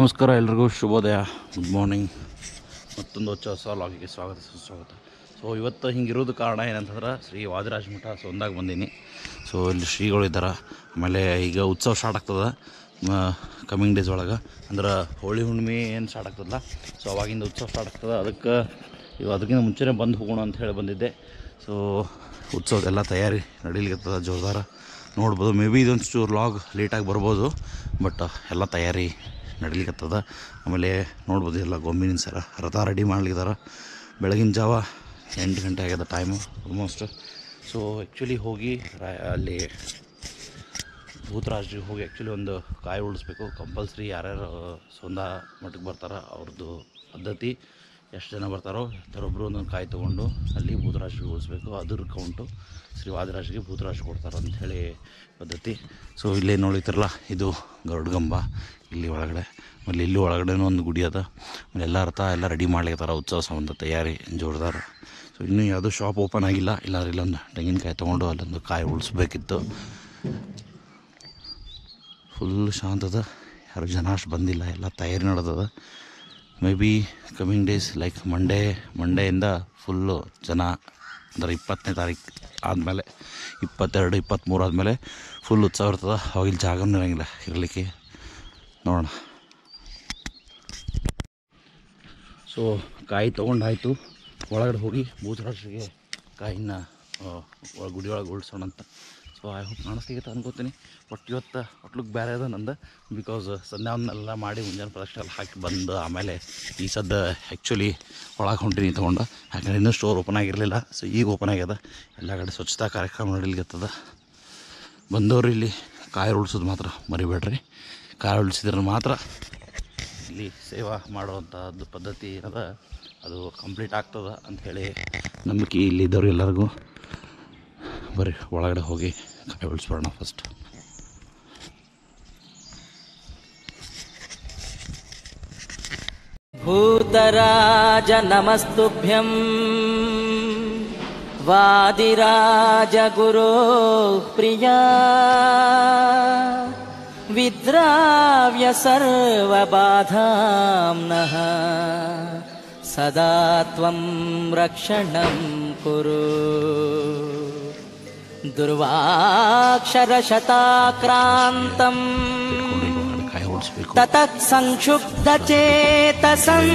ನಮಸ್ಕಾರ ಎಲ್ರಿಗೂ ಶುಭೋದಯ ಗುಡ್ ಮಾರ್ನಿಂಗ್ ಮತ್ತೊಂದು ಹೊಸ ಹೊಸ ಲಾಗಿಗೆ ಸ್ವಾಗತ ಸುಸ್ವಾಗತ ಸೊ ಇವತ್ತು ಹಿಂಗಿರೋದು ಕಾರಣ ಏನಂತಂದ್ರೆ ಶ್ರೀ ವಾದಿರಾಜ ಮಠ ಸೊಂದಾಗ ಬಂದೀನಿ ಸೊ ಇಲ್ಲಿ ಶ್ರೀಗಳು ಇದ್ದಾರೆ ಆಮೇಲೆ ಈಗ ಉತ್ಸವ ಸ್ಟಾರ್ಟ್ ಆಗ್ತದೆ ಕಮಿಂಗ್ ಡೇಸ್ ಒಳಗೆ ಅಂದ್ರೆ ಹೋಳಿ ಹುಣ್ಣಿಮೆ ಏನು ಸ್ಟಾರ್ಟ್ ಆಗ್ತದಲ್ಲ ಸೊ ಅವಾಗಿಂದ ಉತ್ಸವ ಸ್ಟಾರ್ಟ್ ಆಗ್ತದೆ ಅದಕ್ಕೆ ಇವು ಅದಕ್ಕಿಂತ ಮುಂಚೆನೇ ಬಂದು ಹೋಗೋಣ ಅಂತ ಹೇಳಿ ಬಂದಿದ್ದೆ ಸೊ ಉತ್ಸವದೆಲ್ಲ ತಯಾರಿ ನಡೀಲಿಕ್ಕೆ ಜೋರ್ದಾರ ನೋಡ್ಬೋದು ಮೇ ಬಿ ಇದೊಂದು ಚೂರು ಲಾಗ್ ಲೇಟಾಗಿ ಬರ್ಬೋದು ಬಟ್ ಎಲ್ಲ ತಯಾರಿ ನಡೀಲಿಕ್ಕತ್ತದ ಆಮೇಲೆ ನೋಡ್ಬೋದು ಎಲ್ಲ ಗೊಂಬಿನ ಸರ ರಥ ರೆಡಿ ಮಾಡ್ಲಿಕ್ಕಿದಾರ ಬೆಳಗಿನ ಜಾವ ಎಂಟು ಗಂಟೆ ಆಗ್ಯದ ಟೈಮು ಆಲ್ಮೋಸ್ಟ್ ಸೊ ಆ್ಯಕ್ಚುಲಿ ಹೋಗಿ ರಾ- ಅಲ್ಲಿ ಭೂತರಾಜ್ರಿಗೆ ಹೋಗಿ ಆ್ಯಕ್ಚುಲಿ ಒಂದು ಕಾಯಿ ಉಳಿಸ್ಬೇಕು ಕಂಪಲ್ಸ್ರಿ ಯಾರ್ಯಾರು ಸೊಂದ ಮಠಕ್ಕೆ ಬರ್ತಾರೋ ಅವ್ರದ್ದು ಪದ್ಧತಿ ಎಷ್ಟು ಜನ ಬರ್ತಾರೋ ಯಾರೊಬ್ಬರು ಒಂದೊಂದು ಕಾಯಿ ತೊಗೊಂಡು ಅಲ್ಲಿ ಭೂತರಾಜ್ರಿಗೆ ಉಳಿಸ್ಬೇಕು ಅದ್ರ ಕೌಂಟು ಶ್ರೀ ವಾದಿರಾಜ್ಗೆ ಭೂತರಾಜ್ ಕೊಡ್ತಾರೆ ಅಂಥೇಳಿ ಪದ್ಧತಿ ಸೊ ಇಲ್ಲೇ ನೋಡಿತಿರಲ್ಲ ಇದು ಗರುಡ್ಗಂಬ ಇಲ್ಲಿ ಒಳಗಡೆ ಆಮೇಲೆ ಇಲ್ಲಿ ಒಳಗಡೆನೂ ಒಂದು ಗುಡಿ ಅದ ಆಮೇಲೆ ಎಲ್ಲ ಅರ್ಥ ಎಲ್ಲ ರೆಡಿ ಮಾಡ್ಲಿಕ್ತಾರ ಉತ್ಸವ ಸಂಬಂಧ ತಯಾರಿ ಜೋರ್ದಾರ ಸೊ ಇನ್ನೂ ಯಾವುದೂ ಶಾಪ್ ಓಪನ್ ಆಗಿಲ್ಲ ಇಲ್ಲಾಂದ್ರೆ ಇಲ್ಲೊಂದು ತೆಂಗಿನಕಾಯಿ ತೊಗೊಂಡು ಅಲ್ಲೊಂದು ಕಾಯಿ ಉಳಿಸ್ಬೇಕಿತ್ತು ಫುಲ್ ಶಾಂತದ ಯಾರು ಜನ ಅಷ್ಟು ಬಂದಿಲ್ಲ ಎಲ್ಲ ತಯಾರಿ ನಡೆದದ may be coming days like Monday ಮಂಡೆಯಿಂದ ಫುಲ್ಲು ಜನ ಅಂದರೆ ಇಪ್ಪತ್ತನೇ ತಾರೀಕು ಆದಮೇಲೆ ಇಪ್ಪತ್ತೆರಡು ಇಪ್ಪತ್ತ್ಮೂರು ಆದಮೇಲೆ ಫುಲ್ ಉತ್ಸವ ಇರ್ತದೆ ಅವಾಗ ಇಲ್ಲಿ ಜಾಗನೂ ಇರೋಂಗಿಲ್ಲ ಇರಲಿಕ್ಕೆ ನೋಡೋಣ ಸೊ ಕಾಯಿ ತೊಗೊಂಡಾಯ್ತು ಒಳಗಡೆ ಹೋಗಿ ಭೂತರಾಷ್ಟ್ರಿಗೆ ಕಾಯಿನ ಆ, ಒಳ- ಗುಡಿ ಒಳಗೆ ಉಳಿಸೋಣ ಅಂತ ಸೊ ಐ ಹೋಪ್ ಕಾಣಿಸ್ಲಿಕ್ಕೆ ಅನ್ಕೋತೀನಿ ಬಟ್ ಇವತ್ತು ಔಟ್ಲುಕ್ ಬೇರೆ ಅದ ನಂದು ಬಿಕಾಸ್ ಸಂಧ್ಯಾವನ್ನೆಲ್ಲ ಮಾಡಿ ಮುಂಜಾನೆ ಪ್ರದಕ್ಷಿಣೆ ಎಲ್ಲ ಹಾಕಿ ಬಂದು ಆಮೇಲೆ ಈ ಸದ್ದ ಆ್ಯಕ್ಚುಲಿ ಒಳಗೆ ಹೊಂಟೀನಿ ತೊಗೊಂಡು ಯಾಕಂದ್ರೆ ಇನ್ನೂ ಸ್ಟೋರ್ ಓಪನ್ ಆಗಿರಲಿಲ್ಲ ಸೊ ಈಗ ಓಪನ್ ಆಗ್ಯದ ಎಲ್ಲ ಕಡೆ ಸ್ವಚ್ಛತಾ ಕಾರ್ಯಕ್ರಮ ನಡೀಲಿಕ್ಕತ್ತದ ಬಂದವರು ಇಲ್ಲಿ ಕಾಯಿ ಉಳಿಸೋದು ಮಾತ್ರ ಮರಿಬೇಡ್ರಿ ಕಾಯಿ ಉಳಿಸಿದ್ರೆ ಮಾತ್ರ ಇಲ್ಲಿ ಸೇವಾ ಮಾಡುವಂಥದ್ದು ಪದ್ಧತಿ ಏನದ ಅದು ಕಂಪ್ಲೀಟ್ ಆಗ್ತದ ಅಂಥೇಳಿ ನಂಬಿಕೆ ಇಲ್ಲಿದ್ದವ್ರು ಎಲ್ಲರಿಗೂ ಬರ್ರಿ ಒಳಗಡೆ ಹೋಗಿ ಕಾಯಿ ಉಳಿಸ್ಬರೋಣ ಫಸ್ಟ್ भूतराज नमस्तुभ्यं वादिराज गुरोः प्रिया विद्राव्य सर्वबाधां सदा त्वं रक्षणं कुरु दुर्वाक्षरशताक्रान्तम् ಕಾಯಿ ಉಳಿಸ್ಬೇಕು ततः संक्षुब्धचेतसम्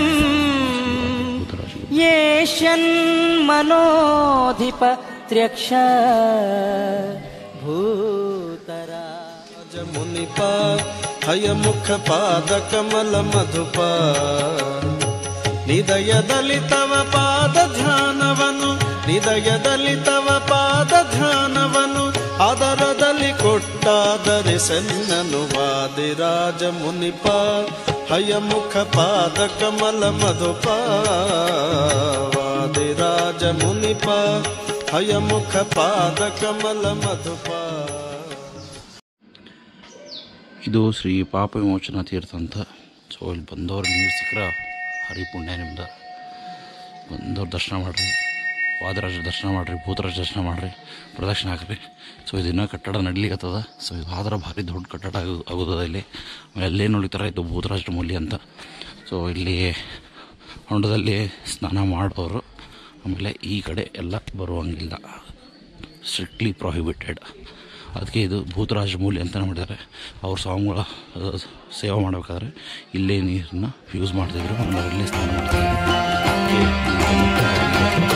येष्यन्मनोऽधिप त्र्यक्ष भूतरा ಮುನಿಪ ಹಯಮುಖ ಪಾದ ಕಮಲ ಮಧುಪ ನಿದಯದಲ್ಲಿ ತವ ಪಾದ ಧ್ಯಾನವನು ನಿದಯದಲ್ಲಿ ತವ ಪಾದ ಧ್ಯಾನವನು ಆದರದಲ್ಲಿ ಕೊಟ್ಟಾದರೆ ಸನ್ನನು ವಾದಿರಾಜ ಮುನಿಪ ಹಯಮುಖ ಪಾದ ಕಮಲ ಮಧುಪ ವಾದಿರಾಜ ಮುನಿಪ ಹಯಮುಖ ಪಾದ ಕಮಲ ಮಧುಪ ಇದು ಶ್ರೀ ಪಾಪ ವಿಮೋಚನಾ ತೀರ್ಥ ಅಂತ ಸೊ ಇಲ್ಲಿ ಬಂದವ್ರು ನೀರು ಸಿಕ್ಕರೆ ಹರಿ ಪುಣ್ಯ ನಿಮ್ದು ಬಂದವ್ರು ದರ್ಶನ ಮಾಡಿರಿ ವಾದರಾಜ ದರ್ಶನ ಮಾಡಿರಿ ಭೂತರಾಜ ದರ್ಶನ ಮಾಡಿರಿ ಪ್ರದಕ್ಷಿಣೆ ಹಾಕ್ರಿ ಸೊ ಇದನ್ನ ಕಟ್ಟಡ ನಡೀಲಿಕ್ಕತ್ತದ ಸೊ ಇದು ಆದ್ರೆ ಭಾರಿ ದೊಡ್ಡ ಕಟ್ಟಡ ಆಗು ಆಗೋದದ ಇಲ್ಲಿ ಆಮೇಲೆ ಅಲ್ಲೇ ನೋಡಿತಾರೆ ಇದು ಭೂತರಾಜ ಮೂಲಿ ಅಂತ ಸೊ ಇಲ್ಲಿ ಹೊಂಡದಲ್ಲಿ ಸ್ನಾನ ಮಾಡೋರು ಆಮೇಲೆ ಈ ಕಡೆ ಎಲ್ಲ ಬರುವಂಗಿಲ್ಲ ಸ್ಟ್ರಿಕ್ಟ್ಲಿ ಪ್ರೊಹಿಬಿಟೆಡ್ ಅದಕ್ಕೆ ಇದು ಭೂತರಾಜ ಮೂಲಿ ಅಂತಲೇ ಮಾಡಿದ್ದಾರೆ ಅವ್ರ ಸ್ವಾಮಿಗಳ ಅಹ್, ಸೇವೆ ಮಾಡಬೇಕಾದ್ರೆ ಇಲ್ಲೇ ನೀರನ್ನ ಯೂಸ್ ಮಾಡ್ತಿದ್ರು ಆಮೇಲೆ ಇಲ್ಲೇ ಸ್ನಾನ ಮಾಡ್ತಿದ್ರು ಅದಕ್ಕೆ ಇದು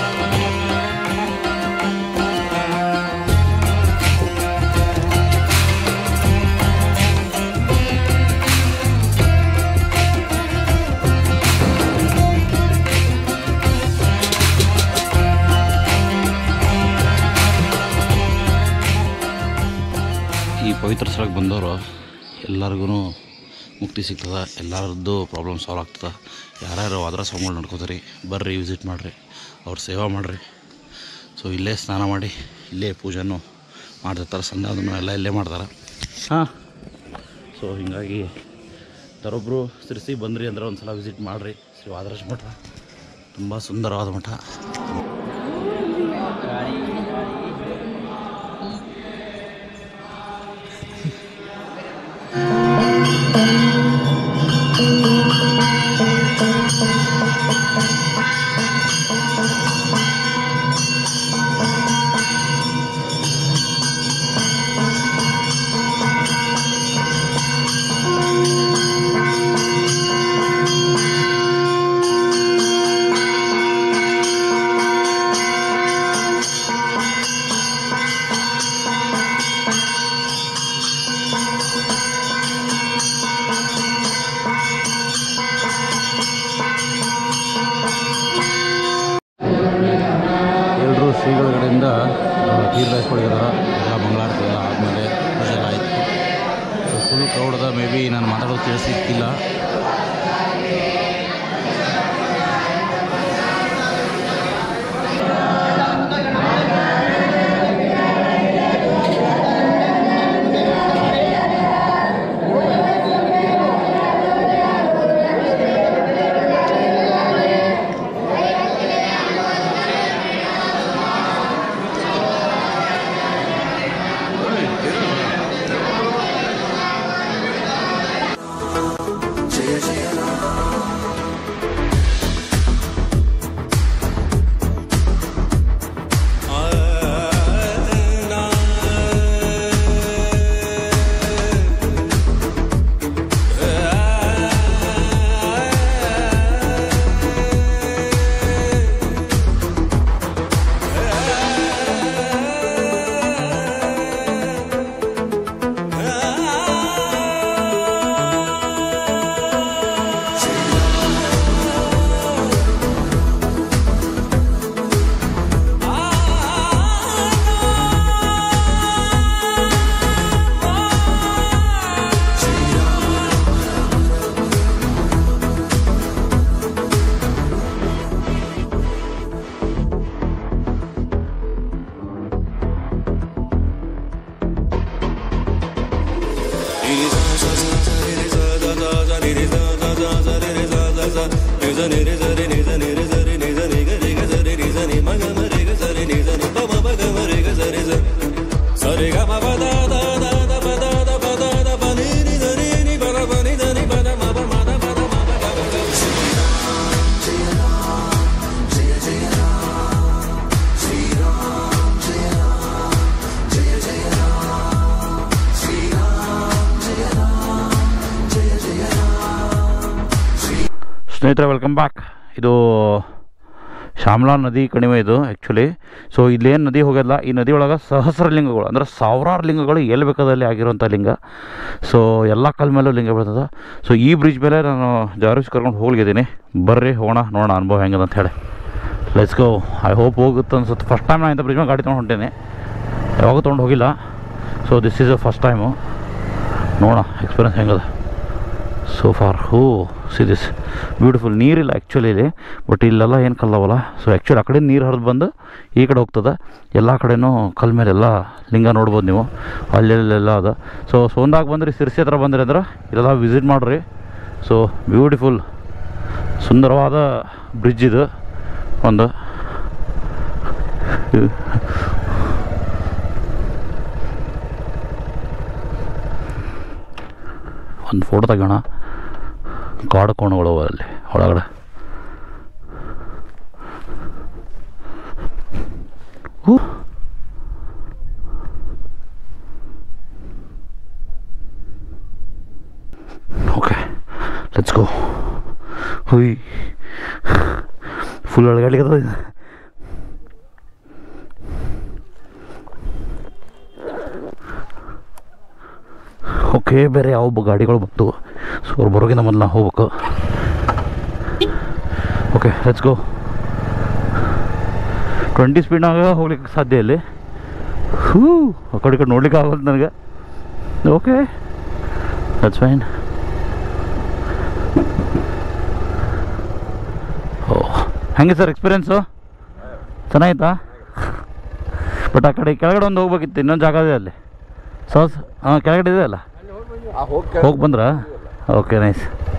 ಈ ಪವಿತ್ರ ಸ್ಥಳಕ್ಕೆ ಬಂದವರು ಎಲ್ಲರಿಗೂ ಮುಕ್ತಿ ಸಿಗ್ತದೆ ಎಲ್ಲರದ್ದು ಪ್ರಾಬ್ಲಮ್ ಸಾಲ್ವ್ ಆಗ್ತದೆ ಯಾರ್ಯಾರು ಅದರ ಸ್ವಾಮಿಗಳು ನಡ್ಕೋತಾರೆ ಬರ್ರಿ ವಿಸಿಟ್ ಮಾಡಿರಿ ಅವ್ರ ಸೇವಾ ಮಾಡಿರಿ ಸೊ ಇಲ್ಲೇ ಸ್ನಾನ ಮಾಡಿ ಇಲ್ಲೇ ಪೂಜೆನೂ ಮಾಡ್ತಿರ್ತಾರೆ ಸಂಧ್ಯಾದನ್ನು ಎಲ್ಲ ಇಲ್ಲೇ ಮಾಡ್ತಾರೆ ಹಾಂ ಸೊ ಹೀಗಾಗಿ ತರೊಬ್ಬರು ಸಿರಿಸಿ ಬಂದ್ರಿ ಅಂದ್ರೆ ಒಂದು ಸಲ ವಿಸಿಟ್ ಮಾಡಿರಿ ಶ್ರೀ ವಾದರಾಜ ಮಠ ತುಂಬ ಸುಂದರವಾದ ಮಠ ಿ ಎಲ್ಲ ಮಂಗಳಾರತಿ ಎಲ್ಲ ಆದಮೇಲೆ ಪೂಜೆ ಎಲ್ಲ ಆಯಿತು ಸೊ ಫುಲ್ ಕ್ರೌಡ್ ಅದ ಮೇ ಬಿ ನಾನು ಮಾತಾಡೋದು ಕೇಳಿಸಿಕ್ಕಿಲ್ಲ ಸ್ನೇಹಿತರೆ ವೆಲ್ಕಮ್ ಬ್ಯಾಕ್ ಇದು ಶ್ಯಾಮಲಾ ನದಿ ಕಣಿವೆ ಇದು ಆ್ಯಕ್ಚುಲಿ ಸೊ ಇಲ್ಲೇನು ನದಿ ಹೋಗೋಲ್ಲ ಈ ನದಿ ಒಳಗೆ ಸಹಸ್ರ ಲಿಂಗಗಳು ಅಂದರೆ ಸಾವಿರಾರು ಲಿಂಗಗಳು ಎಲ್ಲಿ ಬೇಕಾದಲ್ಲಿ ಆಗಿರುವಂಥ ಲಿಂಗ ಸೊ ಎಲ್ಲ ಕಲ್ ಮೇಲೂ ಲಿಂಗ ಬೀಳ್ತದೆ ಸೊ ಈ ಬ್ರಿಡ್ಜ್ ಮೇಲೆ ನಾನು ಜಾರೂಸ್ ಕರ್ಕೊಂಡು ಹೋಗ್ಲಿದ್ದೀನಿ ಬರ್ರಿ ಹೋಗೋಣ ನೋಡೋಣ ಅನುಭವ ಹೆಂಗದ ಅಂತ ಹೇಳಿ ಲೆಟ್ಸ್ ಗೋ ಐ ಹೋಪ್ ಹೋಗುತ್ತೆ ಅನ್ಸುತ್ತೆ ಫಸ್ಟ್ ಟೈಮ್ ನಾನು ಇಂಥ ಬ್ರಿಡ್ಜ್ ಮೇಲೆ ಗಾಡಿ ತೊಗೊಂಡು ಹೊಂಟೇನೆ ಯಾವಾಗ ತೊಗೊಂಡು ಹೋಗಿಲ್ಲ so this is a first time ನೋಡೋಣ ಎಕ್ಸ್ಪೀರಿಯನ್ಸ್ ಹೆಂಗದ so for who see this beautiful ನೀರಿಲ್ಲ ಆ್ಯಕ್ಚುಲಿ ಇಲ್ಲಿ ಬಟ್ ಇಲ್ಲೆಲ್ಲ ಏನು ಕಲ್ಲವಲ್ಲ ಸೊ ಆ್ಯಕ್ಚುಲಿ ಆ ಕಡೆ ನೀರು ಹರಿದು ಬಂದು ಈ ಕಡೆ ಹೋಗ್ತದೆ ಎಲ್ಲ ಕಡೆನೂ ಕಲ್ ಮೇಲೆ ಎಲ್ಲ ಲಿಂಗ ನೋಡ್ಬೋದು ನೀವು ಅಲ್ಲೆಲ್ಲೆಲ್ಲ ಅದ ಸೊ ಸೋಂದಾಗ ಬಂದ್ರಿ ಸಿರ್ಸಿ ಹತ್ರ ಬಂದ್ರಿ ಅಂದ್ರೆ ಇಲ್ಲೆಲ್ಲ ವಿಸಿಟ್ ಮಾಡಿರಿ ಸೊ ಬ್ಯೂಟಿಫುಲ್ ಸುಂದರವಾದ ಬ್ರಿಡ್ಜ್ ಇದು ಒಂದು ಒಂದು ಫೋಟೋ ತೆಗೋಣ ಕಾಡು ಕೋಣಗಳು ಅವ ಅಲ್ಲಿ ಒಳಗಡೆ ಹೂ ಓಕೆ ಲೆಟ್ಸ್ ಗೋ ಹುಯ್ ಫುಲ್ ಒಳಗಡೆ ಓಕೆ ಬೇರೆ ಯಾವ ಬ- ಗಾಡಿಗಳು ಬಂತು ಸೊ ಅವ್ರು ಬರೋಗಿಂತ ಮೊದಲು ನಾವು ಹೋಗ್ಬೇಕು ಓಕೆ ಲೆಟ್ಸ್ ಗೋ ಟ್ವೆಂಟಿ ಸ್ಪೀಡ್ನಾಗ ಹೋಗ್ಲಿಕ್ಕೆ ಸಾಧ್ಯ ಇಲ್ಲಿ ಹೂ ಆ ಕಡೆ ಈ ಕಡೆ ನೋಡ್ಲಿಕ್ಕೆ ಆಗೋದು ನನಗೆ ಓಕೆ ದಟ್ಸ್ ಫೈನ್ ಓ ಹೆಂಗೆ ಸರ್ ಎಕ್ಸ್ಪೀರಿಯೆನ್ಸು ಚೆನ್ನಾಗಿತ್ತಾ ಬಟ್ ಆ ಕಡೆ ಕೆಳಗಡೆ ಒಂದು ಹೋಗ್ಬೇಕಿತ್ತು ಇನ್ನೊಂದು ಜಾಗ ಇದೆ ಅಲ್ಲಿ ಸಾಸ್ ಹಾಂ ಕೆಳಗಡೆ ಇದೆ ಅಲ್ಲ ಹೋಗಿ ಬಂದ್ರಾ okay nice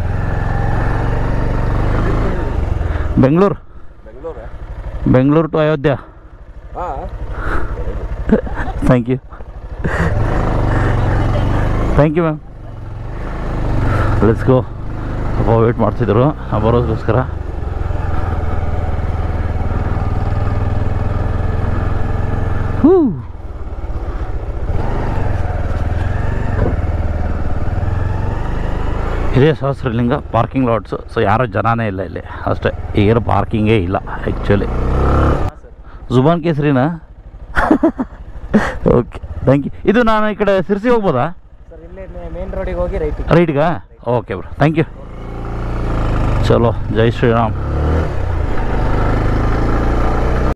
Bengaluru Bengaluru to Ayodhya thank you thank you ma'am let's go ಅಪ್ಪ ವೇಟ್ ಮಾಡ್ತಿದ್ರು ನಾವು ಬರೋದಕ್ಕೋಸ್ಕರ ಹೂ ಇದೇ ಸಹಸ್ರಲಿಂಗ ಪಾರ್ಕಿಂಗ್ ಲಾಟ್ಸು ಸೊ ಯಾರೂ ಜನನೇ ಇಲ್ಲ ಇಲ್ಲಿ ಅಷ್ಟೇ ಏನು ಪಾರ್ಕಿಂಗೇ ಇಲ್ಲ ಆ್ಯಕ್ಚುಲಿ ಜುಬಾನ್ ಕೇಸರಿನಾ ಓಕೆ ಥ್ಯಾಂಕ್ ಯು ಇದು ನಾನು ಈ ಕಡೆ ಸಿರ್ಸಿ ಹೋಗ್ಬೋದಾ ಸರ್ ಇಲ್ಲೇ ಮೇನ್ ರೋಡಿಗೆ ಹೋಗಿ ರೈಟ್ ರೈಟ್ಗಾ ಓಕೆ ಬ್ರೋ ಥ್ಯಾಂಕ್ ಯು ಚಲೋ ಜೈ ಶ್ರೀರಾಮ್